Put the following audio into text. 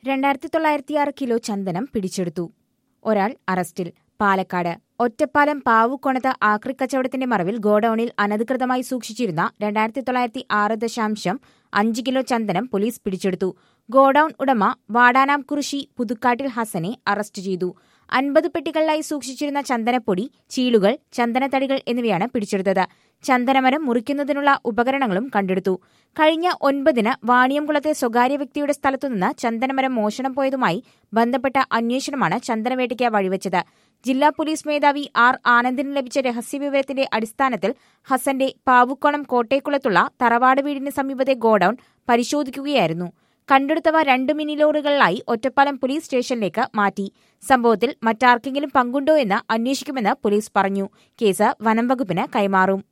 രണ്ടായിരത്തി തൊള്ളായിരത്തിയാറ് കിലോ ചന്ദനം പിടിച്ചെടുത്തു ഒരാൾ അറസ്റ്റിൽ പാലക്കാട് ഒറ്റപ്പാലം പാവുകൊണത്ത് ആക്രിക്കച്ചവടത്തിന്റെ മറവിൽ ഗോഡൌണിൽ അനധികൃതമായി സൂക്ഷിച്ചിരുന്ന രണ്ടായിരത്തി തൊള്ളായിരത്തി ആറ് ദശാംശം അഞ്ച് കിലോ ചന്ദനം പോലീസ് പിടിച്ചെടുത്തു ഗോഡൌൺ ഉടമ വാടാനാംകുറിശി പുതുക്കാട്ടിൽ ഹസനെ അറസ്റ്റ് ചെയ്തു അൻപത് പെട്ടികളിലായി സൂക്ഷിച്ചിരുന്ന ചന്ദനപ്പൊടി ചീളുകൾ ചന്ദനത്തടികൾ എന്നിവയാണ് പിടിച്ചെടുത്തത് ചന്ദനമരം മുറിക്കുന്നതിനുള്ള ഉപകരണങ്ങളും കണ്ടെടുത്തു കഴിഞ്ഞ ഒൻപതിന് വാണിയംകുളത്തെ സ്വകാര്യ വ്യക്തിയുടെ സ്ഥലത്തുനിന്ന് ചന്ദനമരം മോഷണം പോയതുമായി ബന്ധപ്പെട്ട അന്വേഷണമാണ് ചന്ദനവേട്ടയ്ക്ക് വഴിവെച്ചത് ജില്ലാ പോലീസ് മേധാവി ആർ ആനന്ദിന് ലഭിച്ച രഹസ്യവിവരത്തിന്റെ അടിസ്ഥാനത്തിൽ ഹസന്റെ പാവുക്കോണം കോട്ടേക്കുളത്തുള്ള തറവാട് വീടിന് സമീപത്തെ ഗോഡൌൺ പരിശോധിക്കുകയായിരുന്നു കണ്ടെടുത്തവ രണ്ട് മിനി ലോറികളിലായി ഒറ്റപ്പാലം പോലീസ് സ്റ്റേഷനിലേക്ക് മാറ്റി സംഭവത്തിൽ മറ്റാർക്കെങ്കിലും പങ്കുണ്ടോ എന്ന് അന്വേഷിക്കുമെന്ന് പോലീസ് പറഞ്ഞു കേസ് വനം വകുപ്പിന് കൈമാറും